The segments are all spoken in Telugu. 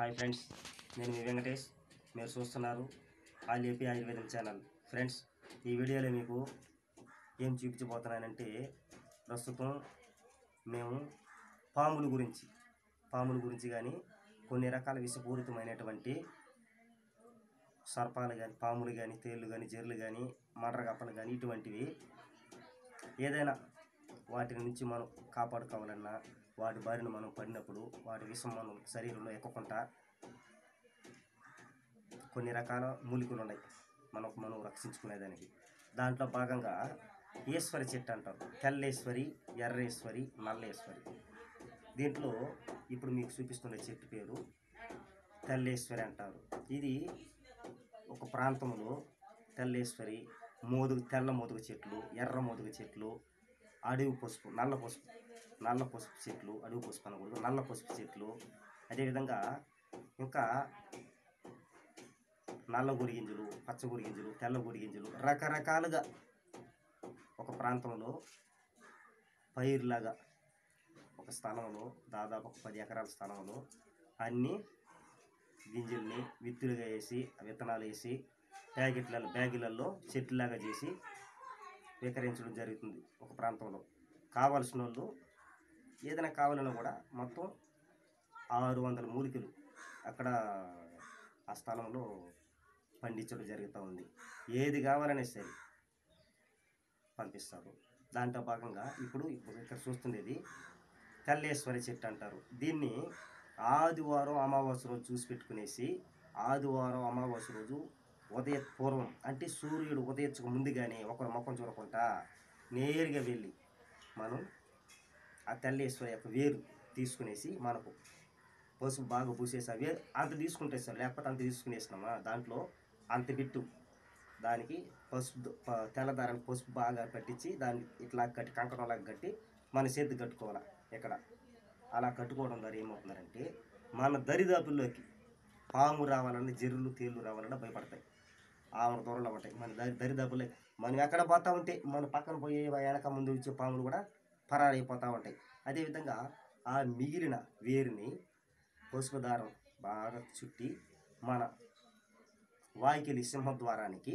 హాయ్ ఫ్రెండ్స్ నేను మీ వెంకటేష్ మీరు చూస్తున్నారు ఆల్ ఏపీ ఆయుర్వేదం ఛానల్ ఫ్రెండ్స్ ఈ వీడియోలో మీకు ఏం చూపించబోతున్నానంటే ప్రస్తుతం మేము పాముల గురించి పాముల గురించి కానీ కొన్ని రకాల విషపూరితమైనటువంటి సర్పాలు కానీ పాములు కానీ తేళ్ళు కానీ జెర్లు కానీ మడ్రగప్పలు కానీ ఇటువంటివి ఏదైనా వాటి నుంచి మనం కాపాడుకోవాలన్నా వాటి బారిన మనం పడినప్పుడు వాటి విషం మనం శరీరంలో ఎక్కకుండా కొన్ని రకాల మూలికలు ఉన్నాయి మనకు మనం రక్షించుకునేదానికి దాంట్లో భాగంగా ఈశ్వరి చెట్టు అంటారు తెల్లేశ్వరి ఎర్రేశ్వరి నల్లేశ్వరి దీంట్లో ఇప్పుడు మీకు చూపిస్తున్న చెట్టు పేరు తెల్లేశ్వరి అంటారు ఇది ఒక ప్రాంతంలో తెల్లేశ్వరి మోదుగు తెల్ల మోదుగు చెట్లు ఎర్ర మోదుగు చెట్లు అడవి పసుపు నల్ల పసుపు నల్ల పసుపు చెట్లు అడవి పసుపు అనకూడదు నల్ల పసుపు చెట్లు అదేవిధంగా ఇంకా నల్ల గురిగింజలు పచ్చ గురిగింజలు తెల్ల గురిగింజలు రకరకాలుగా ఒక ప్రాంతంలో పైరులాగా ఒక స్థలంలో దాదాపు ఒక పది ఎకరాల స్థలంలో అన్ని గింజల్ని విత్తులుగా వేసి విత్తనాలు వేసి ప్యాకెట్లలో బ్యాగులలో చెట్లులాగా చేసి వికరించడం జరుగుతుంది ఒక ప్రాంతంలో కావాల్సిన వాళ్ళు ఏదైనా కావాలన్నా కూడా మొత్తం ఆరు వందల మూలికలు అక్కడ ఆ స్థలంలో పండించడం జరుగుతూ ఉంది ఏది కావాలనే సరే పంపిస్తారు దాంట్లో భాగంగా ఇప్పుడు ఇప్పుడు ఇక్కడ చూస్తుండేది కల్లేశ్వరి చెట్టు అంటారు దీన్ని ఆదివారం అమావాస్య రోజు చూసి పెట్టుకునేసి ఆదివారం అమావాస్య రోజు ఉదయ పూర్వం అంటే సూర్యుడు ఉదయించక ముందుగానే ఒకరి ముఖం చూడకుండా నేరుగా వెళ్ళి మనం ఆ తెల్లేశ్వరి యొక్క వేరు తీసుకునేసి మనకు పసుపు బాగా పూసేసి ఆ వేరు అంత తీసుకుంటే సార్ లేకపోతే అంత తీసుకునేసినామా దాంట్లో అంత బిట్టు దానికి పసుపు ద- ప- తెల్లదారానికి పసుపు బాగా కట్టించి దాన్ని ఇట్లా కట్టి కంకణంలాగా కట్టి మన చేతి కట్టుకోవాలి ఇక్కడ అలా కట్టుకోవడం ద్వారా ఏమవుతుందంటే మన దరిదాపుల్లోకి పాము రావాలన్నా జర్రులు తేళ్ళు రావాలన్నా భయపడతాయి ఆమె దూరంలో ఉంటాయి మన దరి దరిదాపులే మనం ఎక్కడ పోతా ఉంటే మన పక్కన పోయే వెనక ముందు వచ్చే పాములు కూడా పరారైపోతూ ఉంటాయి అదేవిధంగా ఆ మిగిలిన వేరుని పసుపు దారం బాగా చుట్టి మన వాయికెళ్ళి సింహద్వారానికి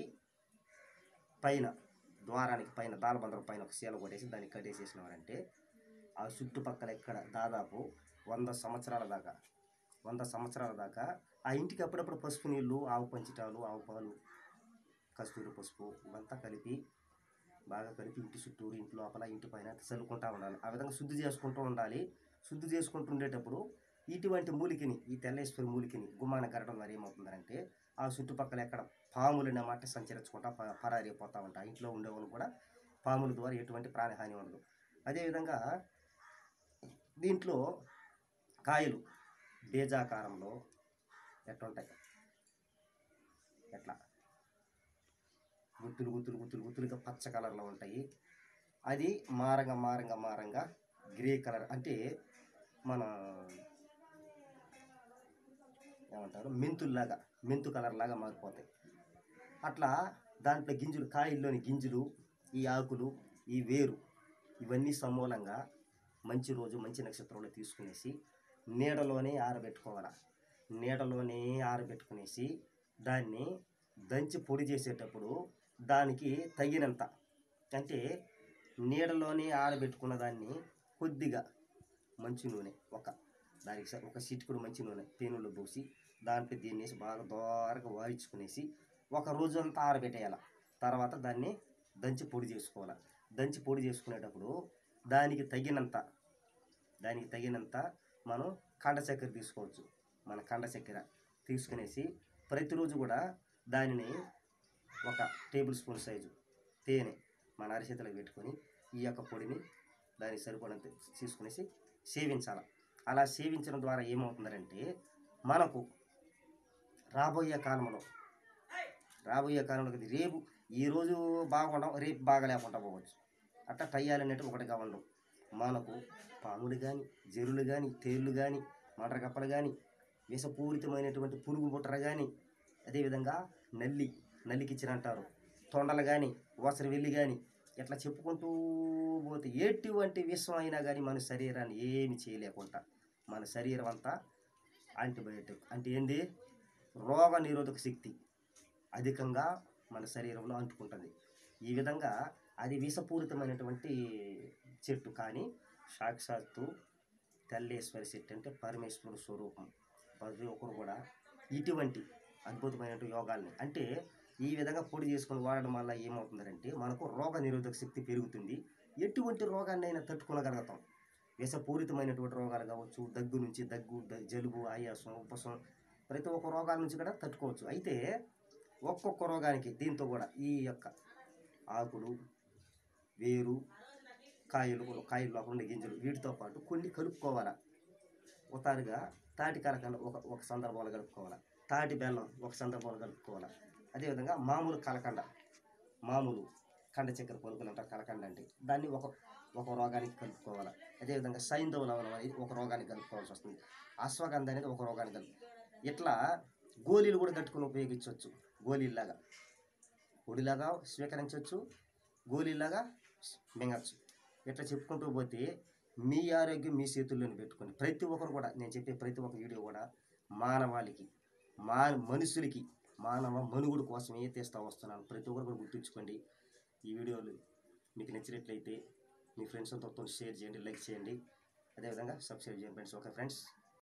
పైన ద్వారానికి పైన దాలబందరం పైన ఒక శీల కొట్టేసి దాన్ని కట్టేసేసినారంటే ఆ చుట్టుపక్కల ఇక్కడ దాదాపు వంద సంవత్సరాల దాకా వంద సంవత్సరాల దాకా ఆ ఇంటికి అప్పుడప్పుడు పసుపు నీళ్ళు ఆవు పంచిటాలు ఆవు పాలు కస్తూరి పసుపు ఇవంతా కలిపి బాగా కలిపి ఇంటి చుట్టూరు ఇంటి లోపల ఇంటి పైన చల్లుకుంటూ ఉండాలి ఆ విధంగా శుద్ధి చేసుకుంటూ ఉండాలి శుద్ధి చేసుకుంటూ ఉండేటప్పుడు ఇటువంటి మూలికని ఈ తెల్లేశ్వరి మూలికని గుమ్మాన కరడం ద్వారా ఏమవుతుందంటే ఆ చుట్టుపక్కల ఎక్కడ పాములు అన్నమాట సంచరించుకుంటా ప- పరారైపోతూ ఉంటాయి ఇంట్లో ఉండేవాళ్ళు కూడా పాముల ద్వారా ఎటువంటి ప్రాణహాని ఉండదు అదేవిధంగా దీంట్లో కాయలు బేజాకారంలో ఎట్లుంటాయి ఎట్లా గుత్తులు గుత్తులు గుత్తులు గుత్తులుగా పచ్చ కలర్లో ఉంటాయి అది మారంగా మారంగా మారంగా గ్రే కలర్ అంటే మన ఏమంటారు మెంతుల్లాగా మెంతు కలర్ లాగా మారిపోతాయి అట్లా దాంట్లో గింజలు కాయల్లోని గింజలు ఈ ఆకులు ఈ వేరు ఇవన్నీ సమూలంగా మంచి రోజు మంచి నక్షత్రంలో తీసుకునేసి నీడలోనే ఆరబెట్టుకోవాలి నీడలోనే ఆరబెట్టుకునేసి దాన్ని దంచి పొడి చేసేటప్పుడు దానికి తగినంత అంటే నీడలోనే ఆరబెట్టుకున్న దాన్ని కొద్దిగా మంచి నూనె ఒక దానికి స- ఒక సిటికుడు మంచి నూనె పేనులో పోసి దాంట్లో దీన్ని వేసి బాగా దోరగా వాయించుకునేసి ఒక రోజు అంతా ఆరబెట్టేయాలి తర్వాత దాన్ని దంచి పొడి చేసుకోవాలి దంచి పొడి చేసుకునేటప్పుడు దానికి తగినంత దానికి తగినంత మనం కండ చక్కెర తీసుకోవచ్చు మన కండ చక్కెర తీసుకునేసి ప్రతిరోజు కూడా దానిని ఒక టేబుల్ స్పూన్ సైజు తేనె మన అరిచేతిలో పెట్టుకొని ఈ యొక్క పొడిని దానికి సరిపడినంత తీసుకునేసి సేవించాలి అలా సేవించడం ద్వారా ఏమవుతుందంటే మనకు రాబోయే కాలంలో రాబోయే కాలంలో ఇది రేపు ఈరోజు బాగుండం రేపు బాగలేకుండా పోవచ్చు అట్లా టయ్యాలు అనేవి ఒకటిగా ఉండవు మనకు పాములు కానీ జెరులు కానీ తేళ్ళు కానీ మటరకప్పలు కానీ విషపూరితమైనటువంటి పురుగు బుట్టర కానీ అదేవిధంగా నల్లి నల్లికిచ్చిన అంటారు తొండలు కానీ వసరు వెళ్ళి కానీ ఇట్లా చెప్పుకుంటూ పోతే ఎటువంటి విషం అయినా కానీ మన శరీరాన్ని ఏమి చేయలేకుండా మన శరీరం అంతా యాంటీబయోటిక్ అంటే ఏంది రోగ నిరోధక శక్తి అధికంగా మన శరీరంలో అంటుకుంటుంది ఈ విధంగా అది విషపూరితమైనటువంటి చెట్టు కానీ సాక్షాత్తు తెల్లేశ్వరి చెట్టు అంటే పరమేశ్వరుడు స్వరూపం ప్రతి ఒక్కరు కూడా ఇటువంటి అద్భుతమైనటువంటి యోగాల్ని అంటే ఈ విధంగా పొడి చేసుకొని వాడడం వల్ల ఏమవుతుందంటే మనకు రోగ నిరోధక శక్తి పెరుగుతుంది ఎటువంటి రోగాన్ని అయినా తట్టుకోగలుగుతాం విషపూరితమైనటువంటి రోగాలు కావచ్చు దగ్గు నుంచి దగ్గు ద- జలుబు ఆయాసం ఉపసం ప్రతి ఒక్క రోగాల నుంచి కూడా తట్టుకోవచ్చు అయితే ఒక్కొక్క రోగానికి దీంతో కూడా ఈ యొక్క ఆకులు వేరు కాయలు కాయలు లోపల ఉండే గింజలు వీటితో పాటు కొన్ని కలుపుకోవాలా ఉతారుగా తాటి కలకండ ఒక ఒక సందర్భంలో కలుపుకోవాలి తాటి బెల్లం ఒక సందర్భంలో కలుపుకోవాలి అదేవిధంగా మామూలు కలకండ మామూలు కండ చక్కెర పలుకులు అంటారు కలకండ అంటే దాన్ని ఒక ఒక రోగానికి కలుపుకోవాలి అదేవిధంగా సైంధవ లవణం అనేది ఒక రోగానికి కలుపుకోవాల్సి వస్తుంది అశ్వగంధ అనేది ఒక రోగానికి కలుపు ఇట్లా గోళీలు కూడా కట్టుకుని ఉపయోగించవచ్చు గోళీలాగా పొడిలాగా స్వీకరించవచ్చు గోళీలాగా మింగచ్చు ఇట్లా చెప్పుకుంటూ పోతే మీ ఆరోగ్యం మీ చేతుల్లోనే పెట్టుకోండి ప్రతి ఒక్కరు కూడా నేను చెప్పే ప్రతి ఒక్క వీడియో కూడా మానవాళికి మా మనుషులకి మానవ మనుగుడు కోసమే తీస్తా వస్తున్నాను ప్రతి ఒక్కరు కూడా గుర్తుంచుకోండి ఈ వీడియోలు మీకు నచ్చినట్లయితే మీ ఫ్రెండ్స్ అంతా షేర్ చేయండి లైక్ చేయండి అదేవిధంగా సబ్స్క్రైబ్ చేయండి ఫ్రెండ్స్ ఓకే ఫ్రెండ్స్